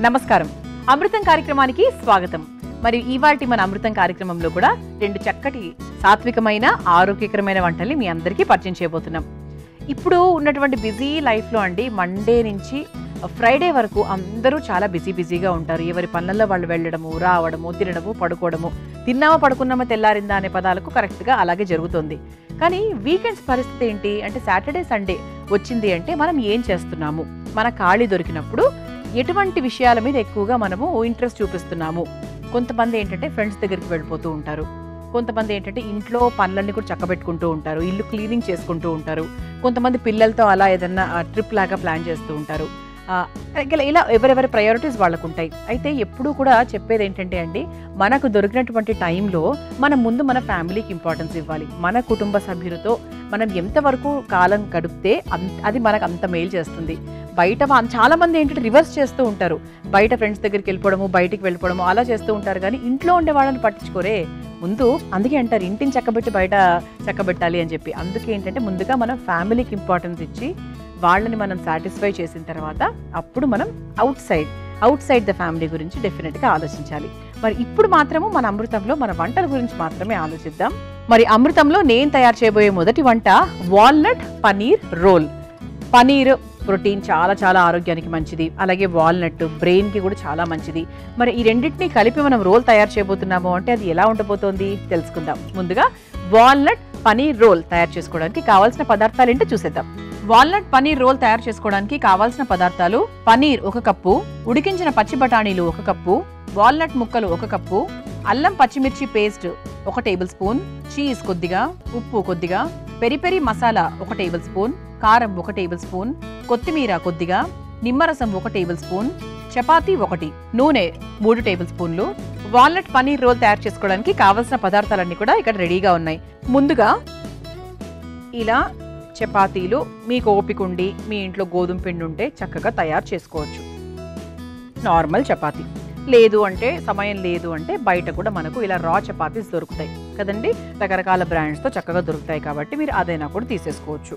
నమస్కారం అమృతం కార్యక్రమానికి స్వాగతం మరి ఇవాటి మన అమృతం కార్యక్రమంలో కూడా రెండు చక్కటి సాత్వికమైన ఆరోగ్యకరమైన వంటల్ని మీ అందరికీ పరిచయం చేయబోతున్నాం ఇప్పుడు ఉన్నటువంటి బిజీ లైఫ్లో అండి మండే నుంచి ఫ్రైడే వరకు అందరూ చాలా బిజీ బిజీగా ఉంటారు ఎవరి పనులలో వాళ్ళు వెళ్ళడము రావడము తినడము పడుకోవడము తిన్నామా పడుకున్నామా తెల్లారిందా అనే పదాలకు కరెక్ట్గా అలాగే జరుగుతుంది కానీ వీకెండ్స్ పరిస్థితి ఏంటి అంటే సాటర్డే సండే వచ్చింది అంటే మనం ఏం చేస్తున్నాము మన ఖాళీ దొరికినప్పుడు ఎటువంటి విషయాల మీద ఎక్కువగా మనము ఇంట్రెస్ట్ చూపిస్తున్నాము కొంతమంది ఏంటంటే ఫ్రెండ్స్ దగ్గరికి వెళ్ళిపోతూ ఉంటారు కొంతమంది ఏంటంటే ఇంట్లో పనులన్నీ కూడా చక్కబెట్టుకుంటూ ఉంటారు ఇల్లు క్లీనింగ్ చేసుకుంటూ ఉంటారు కొంతమంది పిల్లలతో అలా ఏదన్నా ట్రిప్ లాగా ప్లాన్ చేస్తూ ఉంటారు ఆ, ఇలా- ఇలా ఎవరెవరి ప్రయారిటీస్ వాళ్ళకు ఉంటాయి అయితే ఎప్పుడూ కూడా చెప్పేది ఏంటంటే అండి మనకు దొరికినటువంటి టైంలో మనం ముందు మన ఫ్యామిలీకి ఇంపార్టెన్స్ ఇవ్వాలి మన కుటుంబ సభ్యులతో మనం ఎంతవరకు కాలం గడిపితే అంత అది మనకు అంత మేలు చేస్తుంది బయట వా- చాలా మంది ఏంటంటే రివర్స్ చేస్తూ ఉంటారు బయట ఫ్రెండ్స్ దగ్గరికి వెళ్ళిపోవడము బయటికి వెళ్ళిపోవడము అలా చేస్తూ ఉంటారు కానీ ఇంట్లో ఉండే వాళ్ళని పట్టించుకోరే ముందు అందుకే అంటారు ఇంటిని చక్కబెట్టి బయట చక్కబెట్టాలి అని చెప్పి అందుకే ఏంటంటే ముందుగా మనం ఫ్యామిలీకి ఇంపార్టెన్స్ ఇచ్చి వాళ్ళని మనం సాటిస్ఫై చేసిన తర్వాత అప్పుడు మనం outside outside the family గురించి డెఫినెట్గా ఆలోచించాలి మరి ఇప్పుడు మాత్రము మన అమృతంలో మన వంటల గురించి మాత్రమే ఆలోచిద్దాం మరి అమృతంలో నేను తయారు చేయబోయే మొదటి వంట walnut paneer roll paneer protein చాలా చాలా ఆరోగ్యానికి మంచిది అలాగే వాల్నట్ బ్రెయిన్కి కూడా చాలా మంచిది మరి ఈ రెండింటిని కలిపి మనం రోల్ తయారు చేయబోతున్నాము అంటే అది ఎలా ఉండబోతోంది తెలుసుకుందాం ముందుగా వాల్నట్ పనీర్ రోల్ తయారు చేసుకోవడానికి కావాల్సిన పదార్థాలు ఏంటో చూసేద్దాం వాల్నట్ పనీర్ రోల్ తయారు చేసుకోవడానికి కావాల్సిన పదార్థాలు పనీర్ ఒక కప్పు ఉడికించిన పచ్చి బఠానీలు ఒక కప్పు వాల్నట్ ముక్కలు ఒక కప్పు అల్లం పచ్చిమిర్చి పేస్ట్ ఒక టేబుల్ స్పూన్ చీజ్ కొద్దిగా ఉప్పు కొద్దిగా పెరి పెరి మసాలా ఒక టేబుల్ స్పూన్ కారం ఒక టేబుల్ స్పూన్ కొత్తిమీర కొద్దిగా నిమ్మరసం ఒక టేబుల్ స్పూన్ చపాతీ ఒకటి నూనె మూడు టేబుల్ స్పూన్లు వాల్నట్ పనీర్ రోల్ తయారు చేసుకోవడానికి కావలసిన పదార్థాలన్నీ కూడా ఇక్కడ రెడీగా ఉన్నాయి ముందుగా ఇలా చపాతీలు మీకు ఓపిక ఉండి మీ ఇంట్లో గోధుమ పిండి ఉంటే చక్కగా తయారు చేసుకోవచ్చు నార్మల్ చపాతీ లేదు అంటే సమయం లేదు అంటే బయట కూడా మనకు ఇలా రా చపాతీస్ దొరుకుతాయి కదండి రకరకాల బ్రాండ్స్తో చక్కగా దొరుకుతాయి కాబట్టి మీరు అదైనా కూడా తీసేసుకోవచ్చు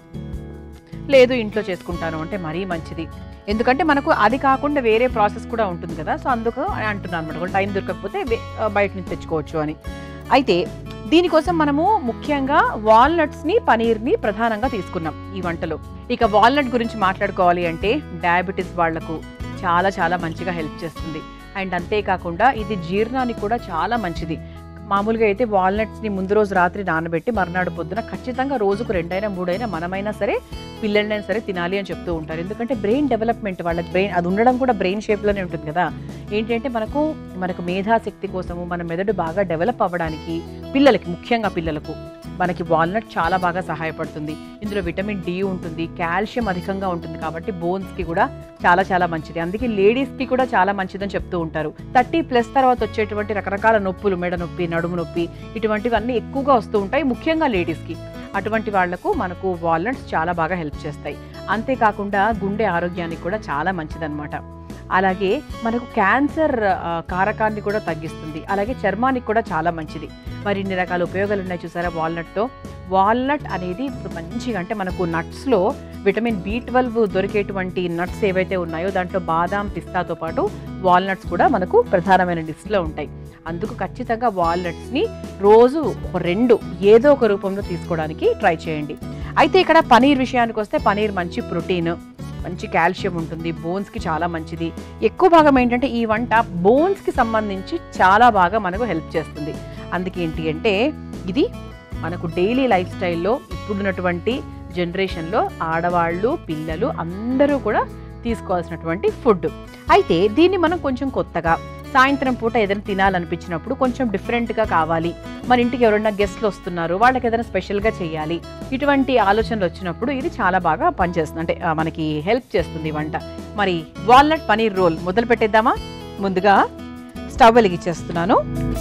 లేదు ఇంట్లో చేసుకుంటాను అంటే మరీ మంచిది ఎందుకంటే మనకు అది కాకుండా వేరే ప్రాసెస్ కూడా ఉంటుంది కదా సో అందుకు అంటున్నాను అనమాట టైం దొరకకపోతే వే- బయట నుంచి తెచ్చుకోవచ్చు అని అయితే దీనికోసం మనము ముఖ్యంగా వాల్నట్స్ని పనీర్ని ప్రధానంగా తీసుకున్నాం ఈ వంటలో ఇక వాల్నట్ గురించి మాట్లాడుకోవాలి అంటే డయాబెటీస్ వాళ్లకు చాలా చాలా మంచిగా హెల్ప్ చేస్తుంది అండ్ అంతేకాకుండా ఇది జీర్ణానికి కూడా చాలా మంచిది మామూలుగా అయితే వాల్నట్స్ని ముందు రోజు రాత్రి నానబెట్టి మర్నాడు పొద్దున ఖచ్చితంగా రోజుకు రెండైనా మూడైనా మనమైనా సరే పిల్లలైనా సరే తినాలి అని చెప్తూ ఉంటారు ఎందుకంటే బ్రెయిన్ డెవలప్మెంట్ వాళ్ళకి బ్రెయిన్ అది ఉండడం కూడా బ్రెయిన్ షేప్లోనే ఉంటుంది కదా ఏంటంటే మనకు మనకు మేధాశక్తి కోసము మన మెదడు బాగా డెవలప్ అవ్వడానికి పిల్లలకి ముఖ్యంగా పిల్లలకు మనకి వాల్నట్ చాలా బాగా సహాయపడుతుంది ఇందులో విటమిన్ డి ఉంటుంది కాల్షియం అధికంగా ఉంటుంది కాబట్టి బోన్స్కి కూడా చాలా చాలా మంచిది అందుకే లేడీస్కి కూడా చాలా మంచిదని చెప్తూ ఉంటారు థర్టీ ప్లస్ తర్వాత వచ్చేటువంటి రకరకాల నొప్పులు మెడ నొప్పి నడుము నొప్పి ఇటువంటివన్నీ ఎక్కువగా వస్తూ ఉంటాయి ముఖ్యంగా లేడీస్కి అటువంటి వాళ్లకు మనకు వాల్నట్స్ చాలా బాగా హెల్ప్ చేస్తాయి అంతేకాకుండా గుండె ఆరోగ్యానికి కూడా చాలా మంచిదన్నమాట అలాగే మనకు క్యాన్సర్ ఆ, కారకాన్ని కూడా తగ్గిస్తుంది అలాగే చర్మానికి కూడా చాలా మంచిది మరి ఇన్ని రకాల ఉపయోగాలు ఉన్నాయి చూసారా వాల్నట్తో వాల్నట్ అనేది ఇప్పుడు మంచిగా అంటే మనకు నట్స్లో విటమిన్ బి ట్వెల్వ్ దొరికేటువంటి నట్స్ ఏవైతే ఉన్నాయో దాంట్లో బాదాం పిస్తాతో పాటు వాల్నట్స్ కూడా మనకు ప్రధానమైన లిస్ట్లో ఉంటాయి అందుకు ఖచ్చితంగా వాల్నట్స్ని రోజు ఒక రెండు ఏదో ఒక రూపంలో తీసుకోవడానికి ట్రై చేయండి అయితే ఇక్కడ పనీర్ విషయానికి వస్తే పనీర్ మంచి ప్రోటీన్ మంచి కాల్షియం ఉంటుంది బోన్స్కి చాలా మంచిది ఎక్కువ భాగం ఏంటంటే ఈ వంట బోన్స్కి సంబంధించి చాలా బాగా మనకు హెల్ప్ చేస్తుంది అందుకే ఏంటి అంటే ఇది మనకు డైలీ లైఫ్ స్టైల్లో ఇప్పుడున్నటువంటి జనరేషన్లో ఆడవాళ్ళు పిల్లలు అందరూ కూడా తీసుకోవాల్సినటువంటి ఫుడ్ అయితే దీన్ని మనం కొంచెం కొత్తగా సాయంత్రం పూట ఏదైనా తినాలనిపించినప్పుడు కొంచెం డిఫరెంట్గా కావాలి మన ఇంటికి ఎవరైనా గెస్ట్లు వస్తున్నారు వాళ్ళకి ఏదైనా స్పెషల్గా చేయాలి ఇటువంటి ఆలోచనలు వచ్చినప్పుడు ఇది చాలా బాగా పనిచేస్తుంది అంటే ఆ, మనకి హెల్ప్ చేస్తుంది ఈ వంట మరి వాల్నట్ పనీర్ రోల్ మొదలు పెట్టేద్దామా ముందుగా స్టవ్ వెలిగించేస్తున్నాను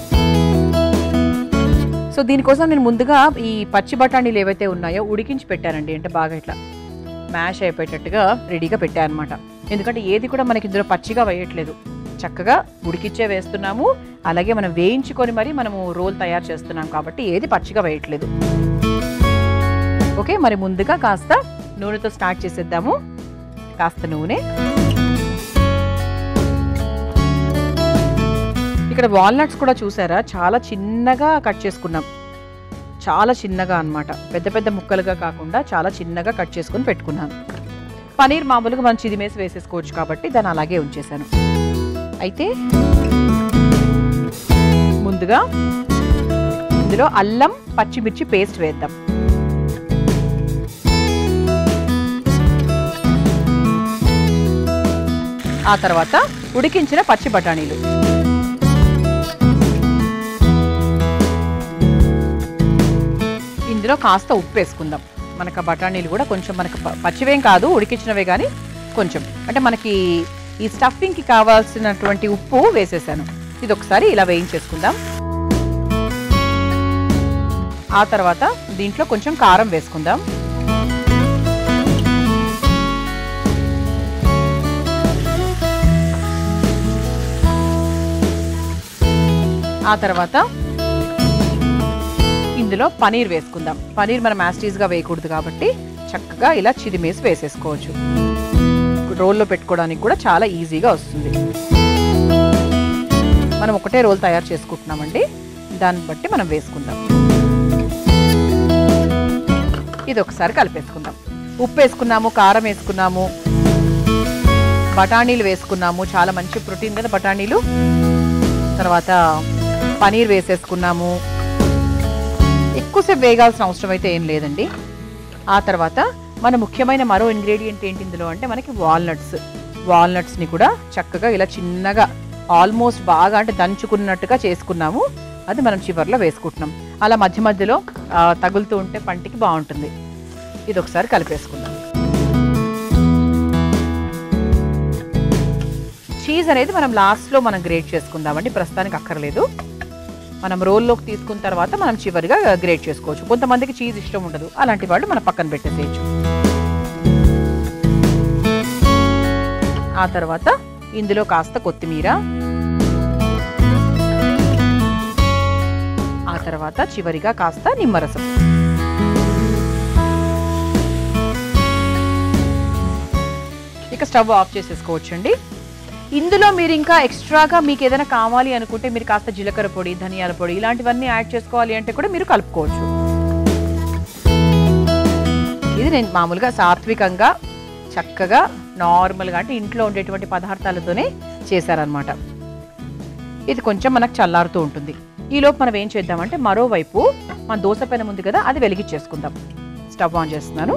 సో దీనికోసం నేను ముందుగా ఈ పచ్చి బఠానీలు ఏవైతే ఉన్నాయో ఉడికించి పెట్టానండి అంటే బాగా ఇట్లా మ్యాష్ అయిపోయేటట్టుగా రెడీగా పెట్టాను అనమాట ఎందుకంటే ఏది కూడా మనకి ఇందులో పచ్చిగా వేయట్లేదు చక్కగా ఉడికిచ్చే వేస్తున్నాము అలాగే మనం వేయించుకొని మరి మనము రోల్ తయారు చేస్తున్నాం కాబట్టి ఏది పచ్చిగా వేయట్లేదు ఓకే మరి ముందుగా కాస్త నూనెతో స్టార్ట్ చేసేద్దాము కాస్త నూనె ఇక్కడ వాల్నట్స్ కూడా చూసారా చాలా చిన్నగా కట్ చేసుకున్నాం చాలా చిన్నగా అన్నమాట పెద్ద పెద్ద ముక్కలుగా కాకుండా చాలా చిన్నగా కట్ చేసుకొని పెట్టుకున్నాను పనీర్ మామూలుగా మనం చిదిమేసి వేసేసుకోవచ్చు కాబట్టి దాన్ని అలాగే ఉంచేసాను అయితే ముందుగా ఇందులో అల్లం పచ్చిమిర్చి పేస్ట్ వేద్దాం ఆ తర్వాత ఉడికించిన పచ్చి బఠానీలు ఇందులో కాస్త ఉప్పు వేసుకుందాం మనకు ఆ బఠానీలు కూడా కొంచెం మనకు ప- పచ్చివేం కాదు ఉడికించినవే కానీ కొంచెం అంటే మనకి ఈ స్టఫింగ్కి కావాల్సినటువంటి ఉప్పు వేసేసాను ఇది ఒకసారి ఇలా వేయించేసుకుందాం ఆ తర్వాత దీంట్లో కొంచెం కారం వేసుకుందాం ఆ తర్వాత ఇందులో పనీర్ వేసుకుందాం పనీర్ మనం యాస్టీస్గా వేయకూడదు కాబట్టి చక్కగా ఇలా చిరిమేసి వేసేసుకోవచ్చు రోల్లో పెట్టుకోవడానికి కూడా చాలా ఈజీగా వస్తుంది మనం ఒకటే రోల్ తయారు చేసుకుంటున్నామండి దాన్ని బట్టి మనం వేసుకుందాం ఇది ఒకసారి కలిపేసుకుందాం ఉప్పు వేసుకున్నాము కారం వేసుకున్నాము బఠానీలు వేసుకున్నాము చాలా మంచి ప్రోటీన్ కదా బఠానీలు తర్వాత పనీర్ వేసేసుకున్నాము ఎక్కువసేపు వేగాల్సిన అవసరం అయితే ఏం లేదండి ఆ తర్వాత మన ముఖ్యమైన మరో ఇంగ్రీడియంట్ ఏంటి ఇందులో అంటే మనకి వాల్నట్స్ వాల్నట్స్ని కూడా చక్కగా ఇలా చిన్నగా ఆల్మోస్ట్ బాగా అంటే దంచుకున్నట్టుగా చేసుకున్నాము అది మనం చివర్లో వేసుకుంటున్నాం అలా మధ్య మధ్యలో ఆ, తగులుతూ ఉంటే పంటికి బాగుంటుంది ఇది ఒకసారి కలిపేసుకుందాం చీజ్ అనేది మనం లాస్ట్లో మనం గ్రేట్ చేసుకుందామండి ప్రస్తుతానికి అక్కర్లేదు మనం రోల్లోకి తీసుకున్న తర్వాత మనం చివరిగా గ్రేట్ చేసుకోవచ్చు కొంతమందికి చీజ్ ఇష్టం ఉండదు అలాంటి వాళ్ళు మనం పక్కన పెట్టేసేయచ్చు ఆ తర్వాత ఇందులో కాస్త కొత్తిమీర ఆ తర్వాత చివరిగా కాస్త నిమ్మరసం ఇక స్టవ్ ఆఫ్ చేసేసుకోవచ్చండి ఇందులో మీరు ఇంకా ఎక్స్ట్రాగా మీకు ఏదైనా కావాలి అనుకుంటే మీరు కాస్త జీలకర్ర పొడి ధనియాల పొడి ఇలాంటివన్నీ యాడ్ చేసుకోవాలి అంటే కూడా మీరు కలుపుకోవచ్చు ఇది నేను మామూలుగా సాత్వికంగా చక్కగా నార్మల్గా అంటే ఇంట్లో ఉండేటువంటి పదార్థాలతోనే చేశారనమాట ఇది కొంచెం మనకు చల్లారుతూ ఉంటుంది ఈలోపు మనం ఏం చేద్దామంటే మరోవైపు మన దోశ పెనం ఉంది కదా అది వెలిగించేసుకుందాం స్టవ్ ఆన్ చేస్తున్నాను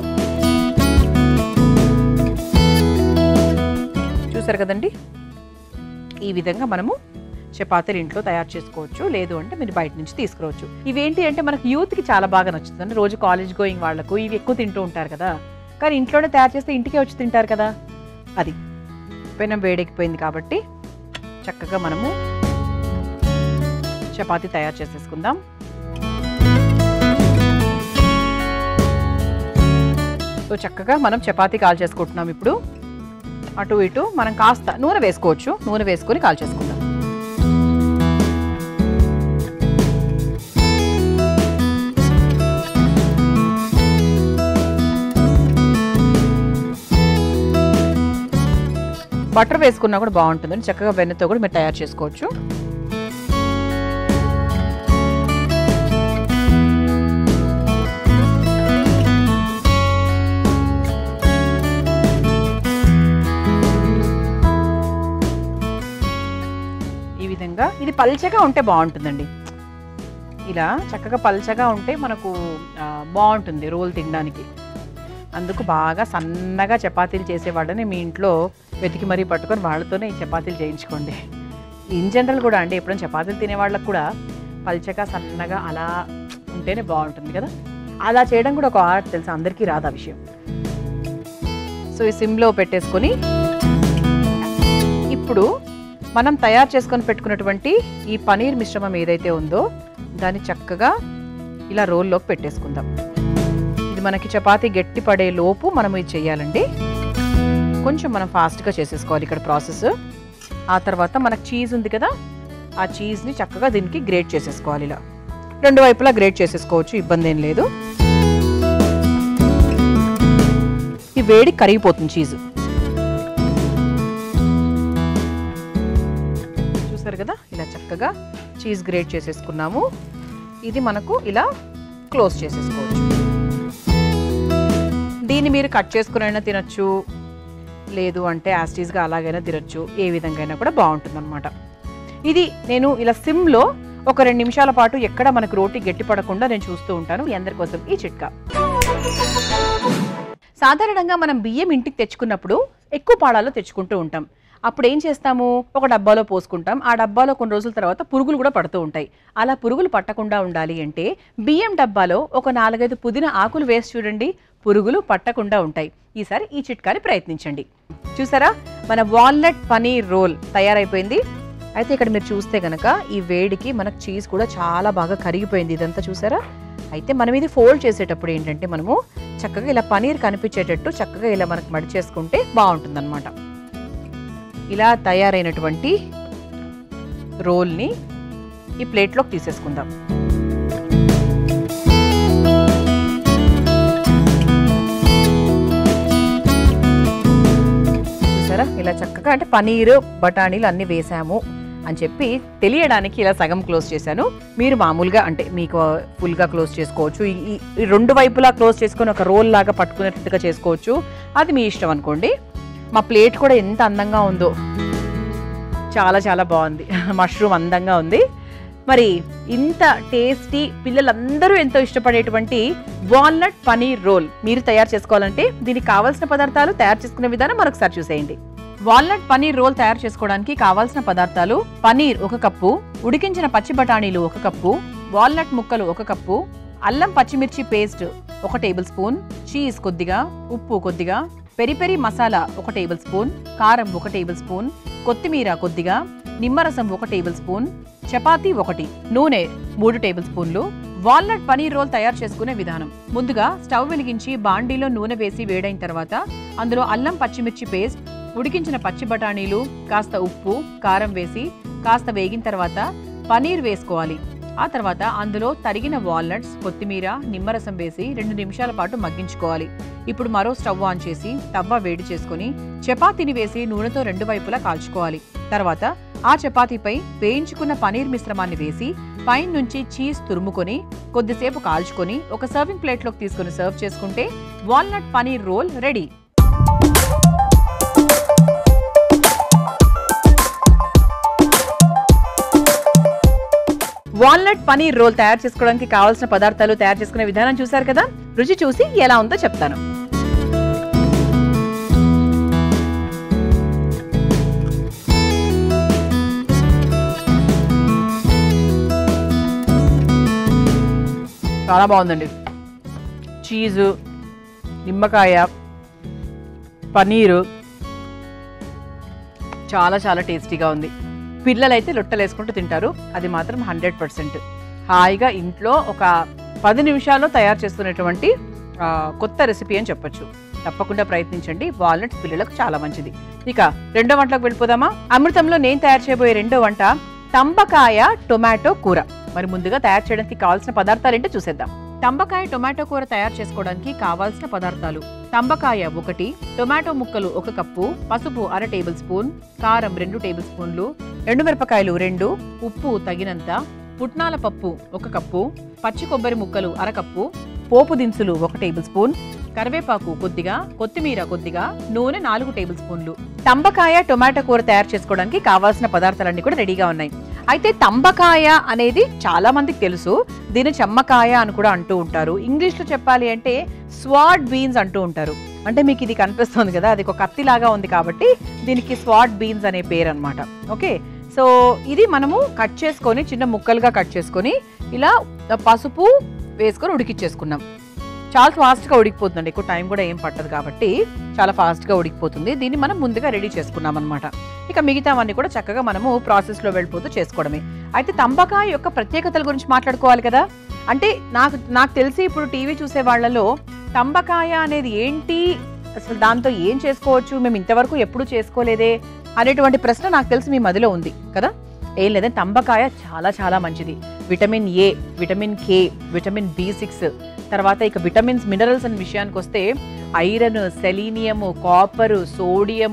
చూసారు కదండి ఈ విధంగా మనము చపాతీలు ఇంట్లో తయారు చేసుకోవచ్చు లేదు అంటే మీరు బయట నుంచి తీసుకురావచ్చు ఇవేంటి అంటే మనకు యూత్కి చాలా బాగా నచ్చుతుంది అంటే రోజు కాలేజ్ గోయింగ్ వాళ్ళకు ఇవి ఎక్కువ తింటూ ఉంటారు కదా కానీ ఇంట్లోనే తయారు చేస్తే ఇంటికే వచ్చి తింటారు కదా అది పెనం వేడెక్కిపోయింది కాబట్టి చక్కగా మనము చపాతీ తయారు చేసేసుకుందాం సో చక్కగా మనం చపాతీ కాల్ చేసుకుంటున్నాం ఇప్పుడు అటు ఇటు మనం కాస్త నూనె వేసుకోవచ్చు నూనె వేసుకొని కాల్ చేసుకుందాం బటర్ వేసుకున్నా కూడా బాగుంటుందండి చక్కగా వెన్నతో కూడా మీరు తయారు చేసుకోవచ్చు ఈ విధంగా ఇది పల్చగా ఉంటే బాగుంటుందండి ఇలా చక్కగా పల్చగా ఉంటే మనకు ఆ, బాగుంటుంది రోల్ తినడానికి అందుకు బాగా సన్నగా చపాతీలు చేసేవాళ్ళని మీ ఇంట్లో వెతికి మరీ పట్టుకొని వాళ్ళతోనే ఈ చపాతీలు చేయించుకోండి ఇన్ జనరల్ కూడా అండి ఎప్పుడైనా చపాతీలు తినే వాళ్ళకు కూడా పల్చగా సన్నగా అలా ఉంటేనే బాగుంటుంది కదా అలా చేయడం కూడా ఒక ఆర్ట్ తెలుసు అందరికీ రాదు ఆ విషయం సో ఈ సిమ్లో పెట్టేసుకొని ఇప్పుడు మనం తయారు చేసుకొని పెట్టుకున్నటువంటి ఈ పనీర్ మిశ్రమం ఏదైతే ఉందో దాన్ని చక్కగా ఇలా రోల్లోకి పెట్టేసుకుందాం ఇది మనకి చపాతీ గట్టి పడే లోపు మనం ఇది చేయాలండి కొంచెం మనం ఫాస్ట్గా చేసేసుకోవాలి ఇక్కడ ప్రాసెస్ ఆ తర్వాత మనకు చీజ్ ఉంది కదా ఆ చీజ్ని చక్కగా దీనికి గ్రేట్ చేసేసుకోవాలి ఇలా రెండు వైపులా గ్రేట్ చేసేసుకోవచ్చు ఇబ్బంది ఏం లేదు ఈ వేడి కరిగిపోతుంది చీజ్ చూసారు కదా ఇలా చక్కగా చక్కగా చీజ్ గ్రేట్ చేసేసుకున్నాము ఇది మనకు ఇలా క్లోజ్ చేసేసుకోవచ్చు దీన్ని మీరు కట్ చేసుకునైనా తినొచ్చు లేదు అంటే యాస్టీస్గా అలాగైనా తినొచ్చు ఏ విధంగా అయినా కూడా బాగుంటుంది ఇది నేను ఇలా సిమ్లో ఒక రెండు నిమిషాల పాటు ఎక్కడ మనకు రోటీ గట్టిపడకుండా నేను చూస్తూ ఉంటాను మీ అందరి కోసం ఈ చిట్కా సాధారణంగా మనం బియ్యం ఇంటికి తెచ్చుకున్నప్పుడు ఎక్కువ పాడాలో తెచ్చుకుంటూ ఉంటాం అప్పుడు ఏం చేస్తాము ఒక డబ్బాలో పోసుకుంటాం ఆ డబ్బాలో కొన్ని రోజుల తర్వాత పురుగులు కూడా పడుతూ ఉంటాయి అలా పురుగులు పట్టకుండా ఉండాలి అంటే బియ్యం డబ్బాలో ఒక నాలుగైదు పుదీనా ఆకులు వేసి చూడండి పురుగులు పట్టకుండా ఉంటాయి ఈసారి ఈ చిట్కాని ప్రయత్నించండి చూసారా మన వాల్నట్ పనీర్ రోల్ తయారైపోయింది అయితే ఇక్కడ మీరు చూస్తే గనక ఈ వేడికి మనకు చీజ్ కూడా చాలా బాగా కరిగిపోయింది ఇదంతా చూసారా అయితే మనం ఇది ఫోల్డ్ చేసేటప్పుడు ఏంటంటే మనము చక్కగా ఇలా పనీర్ కనిపించేటట్టు చక్కగా ఇలా మనకు మడిచేసుకుంటే బాగుంటుందన్నమాట ఇలా తయారైనటువంటి రోల్ని ఈ ప్లేట్లోకి తీసేసుకుందాం చూసారా ఇలా చక్కగా అంటే పనీరు బఠానీలు అన్ని వేసాము అని చెప్పి తెలియడానికి ఇలా సగం క్లోజ్ చేశాను మీరు మామూలుగా అంటే మీకు ఫుల్గా క్లోజ్ చేసుకోవచ్చు ఈ- ఈ ఈ రెండు వైపులా క్లోజ్ చేసుకొని ఒక రోల్ లాగా పట్టుకునేటట్టుగా చేసుకోవచ్చు అది మీ ఇష్టం అనుకోండి మా ప్లేట్ కూడా ఎంత అందంగా ఉందో చాలా చాలా బాగుంది మష్రూమ్ అందంగా ఉంది మరి ఇంత టేస్టీ పిల్లలందరూ ఎంతో ఇష్టపడేటువంటి వాల్నట్ పనీర్ రోల్ మీరు తయారు చేసుకోవాలంటే దీనికి కావాల్సిన పదార్థాలు తయారు చేసుకునే విధానం మరొకసారి చూసేయండి వాల్నట్ పనీర్ రోల్ తయారు చేసుకోవడానికి కావాల్సిన పదార్థాలు పనీర్ ఒక కప్పు ఉడికించిన పచ్చి బఠానీలు ఒక కప్పు వాల్నట్ ముక్కలు ఒక కప్పు అల్లం పచ్చిమిర్చి పేస్ట్ ఒక టేబుల్ స్పూన్ చీజ్ కొద్దిగా ఉప్పు కొద్దిగా పెరి పెరి మసాలా ఒక టేబుల్ స్పూన్ కారం ఒక టేబుల్ స్పూన్ కొత్తిమీర కొద్దిగా నిమ్మరసం ఒక టేబుల్ స్పూన్ చపాతీ ఒకటి నూనె మూడు టేబుల్ స్పూన్లు వాల్నట్ పనీర్ రోల్ తయారు చేసుకునే విధానం ముందుగా స్టవ్ వెలిగించి బాండీలో నూనె వేసి వేడైన తర్వాత అందులో అల్లం పచ్చిమిర్చి పేస్ట్ ఉడికించిన పచ్చి బఠానీలు కాస్త ఉప్పు కారం వేసి కాస్త వేగిన తర్వాత పనీర్ వేసుకోవాలి ఆ తర్వాత అందులో తరిగిన వాల్నట్స్ కొత్తిమీర నిమ్మరసం వేసి రెండు నిమిషాల పాటు మగ్గించుకోవాలి ఇప్పుడు మరో స్టవ్ ఆన్ చేసి తవ్వ వేడి చేసుకొని చపాతీని వేసి నూనెతో రెండు వైపులా కాల్చుకోవాలి తర్వాత ఆ చపాతీపై వేయించుకున్న పనీర్ మిశ్రమాన్ని వేసి పైన నుంచి చీజ్ తురుముకొని కొద్దిసేపు కాల్చుకొని ఒక సర్వింగ్ ప్లేట్లోకి తీసుకొని సర్వ్ చేసుకుంటే walnut paneer roll ready walnut paneer roll తయారు చేసుకోవడానికి కావాల్సిన పదార్థాలు తయారు చేసుకునే విధానం చూశారు కదా రుచి చూసి ఎలా ఉందో చెప్తాను చాలా బాగుందండి చీజు నిమ్మకాయ పనీరు చాలా చాలా టేస్టీగా ఉంది పిల్లలైతే లొట్టలు వేసుకుంటూ తింటారు అది మాత్రం హండ్రెడ్ పర్సెంట్ హాయిగా ఇంట్లో ఒక పది నిమిషాల్లో తయారు చేసుకునేటువంటి ఆ, కొత్త రెసిపీ అని చెప్పొచ్చు తప్పకుండా ప్రయత్నించండి వాల్నట్స్ పిల్లలకు చాలా మంచిది ఇక రెండో వంటలకు వెళ్ళిపోదామా అమృతంలో నేను తయారు చేయబోయే రెండో వంట తంబకాయ టొమాటో కూర మరి ముందుగా తయారు చేయడానికి కావాల్సిన పదార్థాలు ఏంటో చూసేద్దాం తంబకాయ టొమాటో కూర తయారు చేసుకోవడానికి కావాల్సిన పదార్థాలు తంబకాయ ఒకటి టొమాటో ముక్కలు ఒక కప్పు పసుపు అర టేబుల్ స్పూన్ కారం రెండు టేబుల్ స్పూన్లు ఎండుమిరపకాయలు రెండు ఉప్పు తగినంత పుట్నాల పప్పు ఒక కప్పు పచ్చి కొబ్బరి ముక్కలు అర కప్పు పోపు దినుసులు ఒక టేబుల్ స్పూన్ కరివేపాకు కొద్దిగా కొత్తిమీర కొద్దిగా నూనె నాలుగు టేబుల్ స్పూన్లు తంబకాయ టొమాటో కూర తయారు చేసుకోవడానికి కావాల్సిన పదార్థాలన్నీ కూడా రెడీగా ఉన్నాయి అయితే తంబకాయ అనేది చాలా మందికి తెలుసు దీని చెమ్మకాయ అని కూడా అంటూ ఉంటారు ఇంగ్లీష్లో చెప్పాలి అంటే స్వాడ్ బీన్స్ అంటూ ఉంటారు అంటే మీకు ఇది కనిపిస్తుంది కదా అది ఒక కత్తిలాగా ఉంది కాబట్టి దీనికి స్వాడ్ బీన్స్ అనే పేరు అనమాట ఓకే సో ఇది మనము కట్ చేసుకొని చిన్న ముక్కలుగా కట్ చేసుకొని ఇలా పసుపు వేసుకొని ఉడికిచ్చేసుకున్నాం చాలా ఫాస్ట్గా ఉడికిపోతుందండి ఎక్కువ టైం కూడా ఏం పట్టదు కాబట్టి చాలా ఫాస్ట్గా ఉడికిపోతుంది దీన్ని మనం ముందుగా రెడీ చేసుకున్నాం అనమాట ఇక మిగతావన్నీ కూడా చక్కగా మనము ప్రాసెస్లో వెళ్ళిపోతూ చేసుకోవడమే అయితే తంబకాయ యొక్క ప్రత్యేకతల గురించి మాట్లాడుకోవాలి కదా అంటే నాకు నాకు తెలిసి ఇప్పుడు టీవీ చూసే వాళ్ళలో తంబకాయ అనేది ఏంటి అసలు దాంతో ఏం చేసుకోవచ్చు మేము ఇంతవరకు ఎప్పుడు చేసుకోలేదే అనేటువంటి ప్రశ్న నాకు తెలిసి మీ మదిలో ఉంది కదా ఏం లేదంటే తంబకాయ చాలా చాలా మంచిది vitamin A vitamin K vitamin B six తర్వాత ఇక విటమిన్స్ మినరల్స్ అనే విషయానికి వస్తే iron selenium copper sodium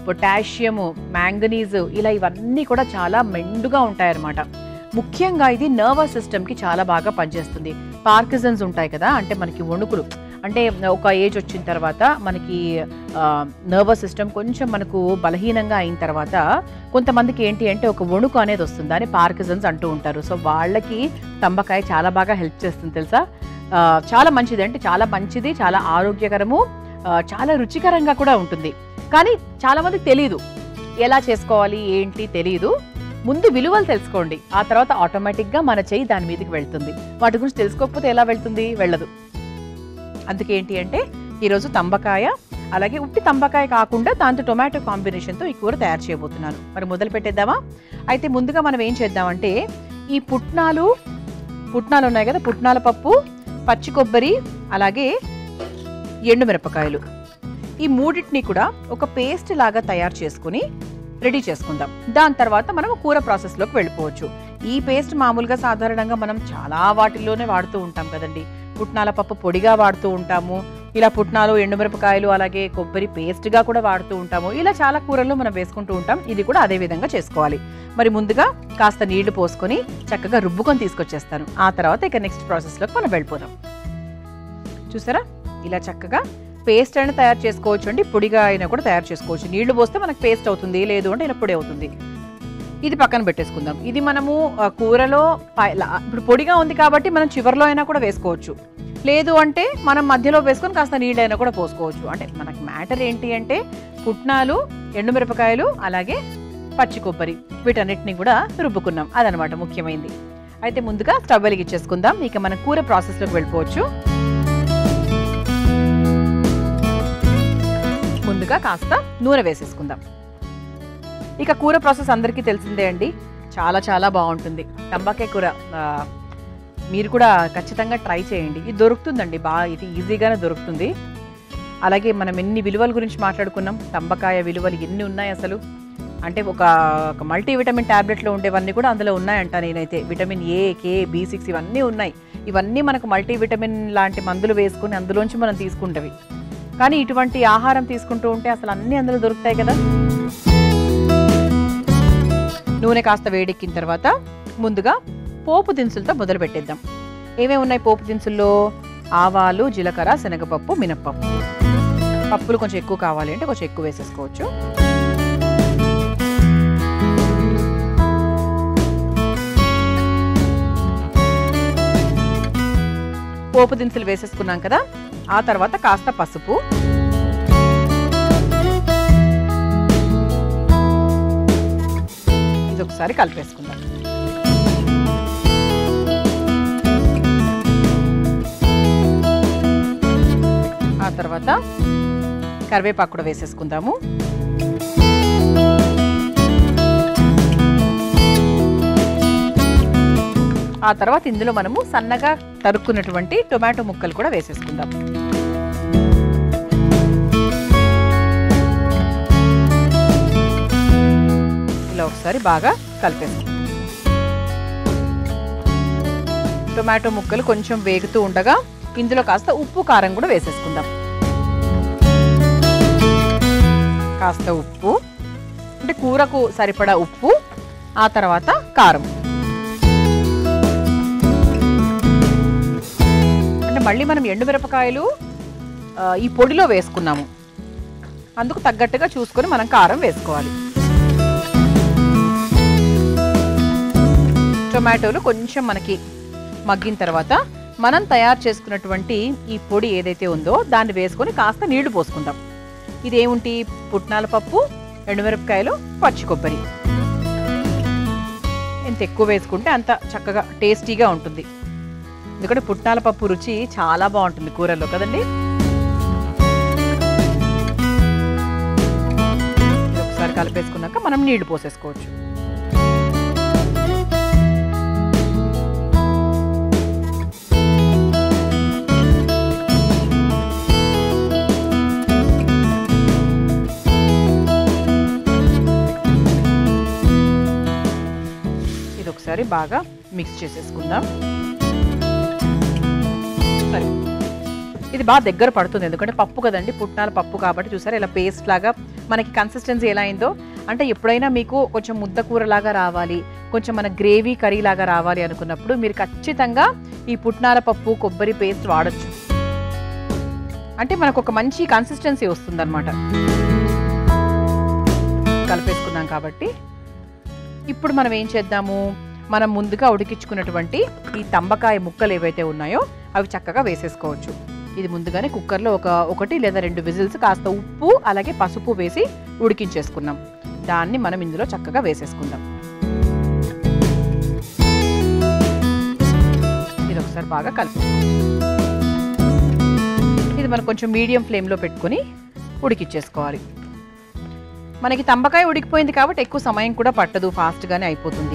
potassium manganese ఇలా ఇవన్నీ కూడా చాలా మెండుగా ఉంటాయన్నమాట ముఖ్యంగా ఇది నర్వస్ సిస్టమ్కి చాలా బాగా పనిచేస్తుంది పార్కిజన్స్ ఉంటాయి కదా అంటే మనకి వణుకులు అంటే ఒక ఏజ్ వచ్చిన తర్వాత మనకి నర్వస్ సిస్టమ్ కొంచెం మనకు బలహీనంగా అయిన తర్వాత కొంతమందికి ఏంటి అంటే ఒక వణుకు అనేది వస్తుంది దాన్ని పార్కిజన్స్ అంటూ ఉంటారు సో వాళ్ళకి తంబకాయ చాలా బాగా హెల్ప్ చేస్తుంది తెలుసా ఆ, చాలా మంచిది అంటే చాలా మంచిది చాలా ఆరోగ్యకరము ఆ, చాలా రుచికరంగా కూడా ఉంటుంది కానీ చాలా మందికి తెలియదు ఎలా చేసుకోవాలి ఏంటి తెలియదు ముందు విలువలు తెలుసుకోండి ఆ తర్వాత ఆటోమేటిక్గా మన చెయ్యి దాని మీదకి వెళ్తుంది వాటి గురించి తెలుసుకోకపోతే ఎలా వెళ్తుంది వెళ్ళదు అందుకే ఏంటి అంటే ఈరోజు తంబకాయ అలాగే ఉట్టి తంబకాయ కాకుండా దాంతో టొమాటో కాంబినేషన్తో ఈ కూర తయారు చేయబోతున్నాను మరి మొదలు పెట్టేద్దామా అయితే ముందుగా మనం ఏం చేద్దామంటే ఈ పుట్నాలు పుట్నాలు ఉన్నాయి కదా పుట్నాల పప్పు పచ్చి కొబ్బరి అలాగే ఎండుమిరపకాయలు ఈ మూడింటిని కూడా ఒక పేస్ట్ లాగా తయారు చేసుకుని రెడీ చేసుకుందాం దాని తర్వాత మనం కూర ప్రాసెస్లోకి వెళ్ళిపోవచ్చు ఈ పేస్ట్ మామూలుగా సాధారణంగా మనం చాలా వాటిల్లోనే వాడుతూ ఉంటాం కదండి పుట్నాల పప్పు పొడిగా వాడుతూ ఉంటాము ఇలా పుట్నాలు ఎండుమిరపకాయలు అలాగే కొబ్బరి పేస్ట్గా కూడా వాడుతూ ఉంటాము ఇలా చాలా కూరల్లో మనం వేసుకుంటూ ఉంటాం ఇది కూడా అదే విధంగా చేసుకోవాలి మరి ముందుగా కాస్త నీళ్లు పోసుకొని చక్కగా రుబ్బుకొని తీసుకొచ్చేస్తాను ఆ తర్వాత ఇక నెక్స్ట్ ప్రాసెస్లోకి మనం వెళ్ళిపోదాం చూసారా ఇలా చక్కగా పేస్ట్ అయినా తయారు చేసుకోవచ్చు అండి పొడిగా అయినా కూడా తయారు చేసుకోవచ్చు నీళ్లు పోస్తే మనకు పేస్ట్ అవుతుంది లేదు అంటే ఇలా పొడి అవుతుంది ఇది పక్కన పెట్టేసుకుందాం ఇది మనము ఆ, కూరలో పై- లా- ఇప్పుడు పొడిగా ఉంది కాబట్టి మనం చివరిలో అయినా కూడా వేసుకోవచ్చు లేదు అంటే మనం మధ్యలో వేసుకొని కాస్త నీళ్ళైనా కూడా పోసుకోవచ్చు అంటే మనకు మ్యాటర్ ఏంటి అంటే పుట్నాలు ఎండుమిరపకాయలు అలాగే పచ్చి కొబ్బరి వీటన్నిటిని కూడా రుబ్బుకున్నాం అదనమాట ముఖ్యమైనది అయితే ముందుగా స్టవ్ వెలిగించేసుకుందాం ఇక మనం కూర ప్రాసెస్లోకి వెళ్ళిపోవచ్చు ముందుగా కాస్త నూనె వేసేసుకుందాం ఇక కూర ప్రాసెస్ అందరికీ తెలిసిందే అండి చాలా చాలా బాగుంటుంది తంబాకాయ కూర ఆ, మీరు కూడా ఖచ్చితంగా ట్రై చేయండి ఇది దొరుకుతుందండి బాగా ఇది ఈజీగానే దొరుకుతుంది అలాగే మనం ఎన్ని విలువల గురించి మాట్లాడుకున్నాం తంబకాయ విలువలు ఎన్ని ఉన్నాయి అసలు అంటే ఒక ఒక మల్టీవిటమిన్ ట్యాబ్లెట్లో ఉండేవన్నీ కూడా అందులో ఉన్నాయంట నేనైతే vitamin A K B six ఇవన్నీ ఉన్నాయి ఇవన్నీ మనకు మల్టీవిటమిన్ లాంటి మందులు వేసుకుని అందులోంచి మనం తీసుకుంటవి కానీ ఇటువంటి ఆహారం తీసుకుంటూ ఉంటే అసలు అన్నీ అందులో దొరుకుతాయి కదా నూనె కాస్త వేడెక్కిన తర్వాత ముందుగా పోపు దినుసులతో మొదలు పెట్టేద్దాం ఏమేమి ఉన్నాయి పోపు దినుసుల్లో ఆవాలు జీలకర్ర శనగపప్పు మినప్పప్పు పప్పులు కొంచెం ఎక్కువ కావాలి అంటే కొంచెం ఎక్కువ వేసేసుకోవచ్చు పోపు దినుసులు వేసేసుకున్నాం కదా ఆ తర్వాత కాస్త పసుపు ఇది ఒకసారి కలిపేసుకుందాం ఆ తర్వాత కరివేపాకు కూడా వేసేసుకుందాము ఆ తర్వాత ఇందులో మనము సన్నగా తరుక్కున్నటువంటి టొమాటో ముక్కలు కూడా వేసేసుకుందాం ఇలా ఒకసారి బాగా కలిపేసుకుందాం టొమాటో ముక్కలు కొంచెం వేగుతూ ఉండగా ఇందులో కాస్త ఉప్పు కారం కూడా వేసేసుకుందాం కాస్త ఉప్పు అంటే కూరకు సరిపడా ఉప్పు ఆ తర్వాత కారం అంటే మళ్ళీ మనం ఎండుమిరపకాయలు ఆ, ఈ పొడిలో వేసుకున్నాము అందుకు తగ్గట్టుగా చూసుకొని మనం కారం వేసుకోవాలి టొమాటోలు కొంచెం మనకి మగ్గిన తర్వాత మనం తయారు చేసుకున్నటువంటి ఈ పొడి ఏదైతే ఉందో దాన్ని వేసుకొని కాస్త నీళ్లు పోసుకుందాం ఇదేముంటి పుట్నాల పప్పు ఎండుమిరపకాయలు పచ్చి కొబ్బరి ఎంత ఎక్కువ వేసుకుంటే అంత చక్కగా టేస్టీగా ఉంటుంది ఎందుకంటే పుట్నాల పప్పు రుచి చాలా బాగుంటుంది కూరల్లో కదండి ఇది ఒకసారి కలిపేసుకున్నాక మనం నీళ్లు పోసేసుకోవచ్చు ఇది ఒకసారి బాగా మిక్స్ చేసేసుకుందాం సరే ఇది బాగా దగ్గర పడుతుంది ఎందుకంటే పప్పు కదండి పుట్నాల పప్పు కాబట్టి చూసారా ఇలా పేస్ట్ లాగా మనకి కన్సిస్టెన్సీ ఎలా అయిందో అంటే ఎప్పుడైనా మీకు కొంచెం ముద్ద కూరలాగా రావాలి కొంచెం మన గ్రేవీ కర్రీ లాగా రావాలి అనుకున్నప్పుడు మీరు ఖచ్చితంగా ఈ పుట్నాల పప్పు కొబ్బరి పేస్ట్ వాడచ్చు అంటే మనకు ఒక మంచి కన్సిస్టెన్సీ వస్తుందన్నమాట కలిపేసుకున్నాం కాబట్టి ఇప్పుడు మనం ఏం చేద్దాము మనం ముందుగా ఉడికించుకున్నటువంటి ఈ తంబకాయ ముక్కలు ఏవైతే ఉన్నాయో అవి చక్కగా వేసేసుకోవచ్చు ఇది ముందుగానే కుక్కర్లో ఒక ఒకటి లేదా రెండు విజిల్స్ కాస్త ఉప్పు అలాగే పసుపు వేసి ఉడికించేసుకున్నాం దాన్ని మనం ఇందులో చక్కగా వేసేసుకుందాం ఇది ఒకసారి బాగా కలిపి ఇది మనం కొంచెం మీడియం ఫ్లేమ్లో పెట్టుకొని ఉడికిచ్చేసుకోవాలి మనకి తంబకాయ ఉడికిపోయింది కాబట్టి ఎక్కువ సమయం కూడా పట్టదు ఫాస్ట్గానే అయిపోతుంది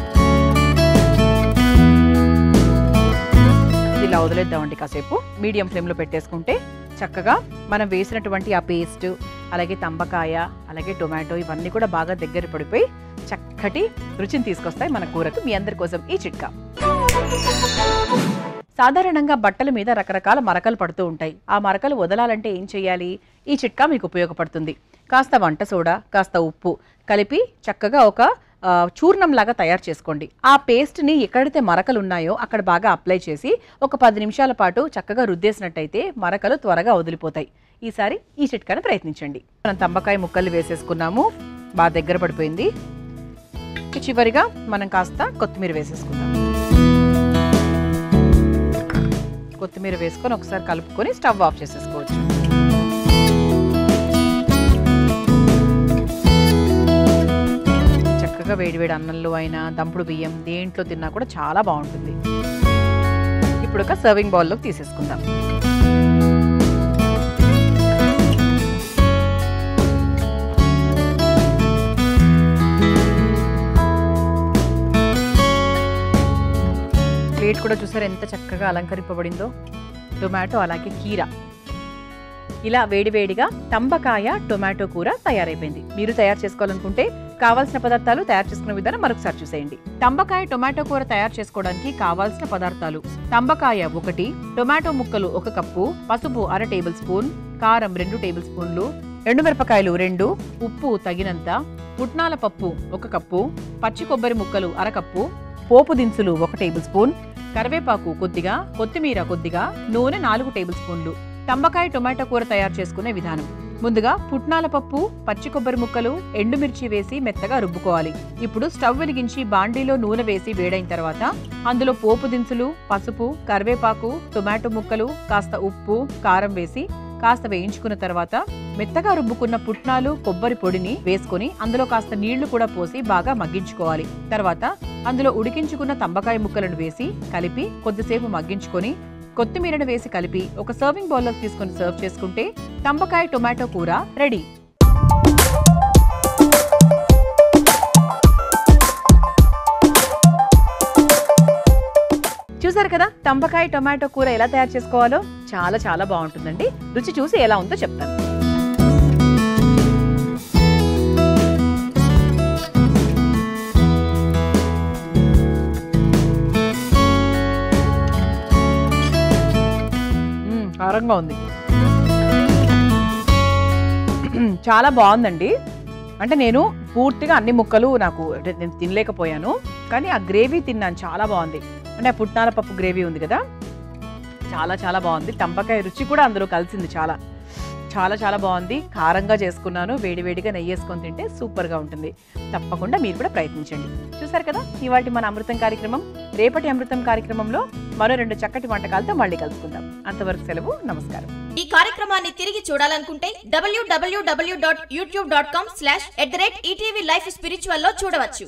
ఇది ఇలా వదిలేద్దామండి కాసేపు మీడియం ఫ్లేమ్లో పెట్టేసుకుంటే చక్కగా మనం వేసినటువంటి ఆ పేస్ట్ అలాగే తంబకాయ అలాగే టొమాటో ఇవన్నీ కూడా బాగా దగ్గర పడిపోయి చక్కటి రుచిని తీసుకొస్తాయి మన కూరకు మీ అందరి కోసం ఈ చిట్కా సాధారణంగా బట్టల మీద రకరకాల మరకలు పడుతూ ఉంటాయి ఆ మరకలు వదలాలంటే ఏం చేయాలి ఈ చిట్కా మీకు ఉపయోగపడుతుంది కాస్త వంట సోడా కాస్త ఉప్పు కలిపి చక్కగా ఒక ఆ, చూర్ణంలాగా తయారు చేసుకోండి ఆ పేస్ట్ని ఎక్కడైతే మరకలు ఉన్నాయో అక్కడ బాగా అప్లై చేసి ఒక పది నిమిషాల పాటు చక్కగా రుద్దేసినట్టయితే మరకలు త్వరగా వదిలిపోతాయి ఈసారి ఈ చిట్కాను ప్రయత్నించండి మనం తంబకాయ ముక్కలు వేసేసుకున్నాము బాగా దగ్గర పడిపోయింది ఇక చివరిగా మనం కాస్త కొత్తిమీర వేసేసుకుందాం కొత్తిమీర వేసుకొని ఒకసారి కలుపుకొని స్టవ్ ఆఫ్ చేసేసుకోవచ్చు చక్కగా వేడివేడి అన్నంలో అయినా దంపుడు బియ్యం దేంట్లో తిన్నా కూడా చాలా బాగుంటుంది ఇప్పుడు ఒక సర్వింగ్ బౌల్లోకి తీసేసుకుందాం ప్లేట్ కూడా చూసారు ఎంత చక్కగా అలంకరింపబడిందో టొమాటో అలాగే కీరా ఇలా వేడివేడిగా తంబకాయ టొమాటో కూర తయారైపోయింది మీరు తయారు చేసుకోవాలనుకుంటే కావాల్సిన పదార్థాలు తయారు చేసుకునే విధానం మరొకసారి చూసేయండి తంబకాయ టొమాటో కూర తయారు చేసుకోవడానికి కావాల్సిన పదార్థాలు తంబకాయ ఒకటి టొమాటో ముక్కలు ఒక కప్పు పసుపు అర టేబుల్ స్పూన్ కారం రెండు టేబుల్ స్పూన్లు ఎండుమిరపకాయలు రెండు ఉప్పు తగినంత పుట్నాల పప్పు ఒక కప్పు పచ్చి కొబ్బరి ముక్కలు అర కప్పు పోపు దినుసులు ఒక టేబుల్ స్పూన్ కరివేపాకు కొద్దిగా కొత్తిమీర కొద్దిగా నూనె నాలుగు టేబుల్ స్పూన్లు తంబకాయ టొమాటో కూర తయారు చేసుకునే విధానం ముందుగా పుట్నాల పప్పు పచ్చి కొబ్బరి ముక్కలు ఎండుమిర్చి వేసి మెత్తగా రుబ్బుకోవాలి ఇప్పుడు స్టవ్ వెలిగించి బాండీలో నూనె వేసి వేడైన తర్వాత అందులో పోపు దినుసులు పసుపు కరివేపాకు టొమాటో ముక్కలు కాస్త ఉప్పు కారం వేసి కాస్త వేయించుకున్న తర్వాత మెత్తగా రుబ్బుకున్న పుట్నాలు కొబ్బరి పొడిని వేసుకొని అందులో కాస్త నీళ్లు కూడా పోసి బాగా మగ్గించుకోవాలి తర్వాత అందులో ఉడికించుకున్న తంబకాయ ముక్కలను వేసి కలిపి కొద్దిసేపు మగ్గించుకొని కొత్తిమీరను వేసి కలిపి ఒక సర్వింగ్ బౌల్లోకి తీసుకొని సర్వ్ చేసుకుంటే తంబకాయ టొమాటో కూర రెడీ చూసారు కదా తంబకాయ టొమాటో కూర ఎలా తయారు చేసుకోవాలో చాలా చాలా బాగుంటుందండి రుచి చూసి ఎలా ఉందో చెప్తాను మ్మ్, కారంగా ఉంది చాలా బాగుందండి అంటే నేను పూర్తిగా అన్ని ముక్కలు నాకు అంటే నేను తినలేకపోయాను కానీ ఆ గ్రేవీ తిన్నాను చాలా బాగుంది అంటే ఆ పుట్నాల పప్పు గ్రేవీ ఉంది కదా చాలా చాలా బాగుంది తంపకాయ రుచి కూడా అందులో కలిసింది చాలా చాలా చాలా బాగుంది కారంగా చేసుకున్నాను వేడివేడిగా నెయ్యి వేసుకొని తింటే సూపర్గా ఉంటుంది తప్పకుండా మీరు కూడా ప్రయత్నించండి చూసారు కదా ఇవాటి మన అమృతం కార్యక్రమం రేపటి అమృతం కార్యక్రమంలో మరో రెండు చక్కటి వంటకాలతో మళ్ళీ కలుసుకుందాం అంతవరకు సెలవు నమస్కారం ఈ కార్యక్రమాన్ని తిరిగి చూడాలనుకుంటే WWW dot YouTube dot com slash at the rate ETV life spiritual లో చూడవచ్చు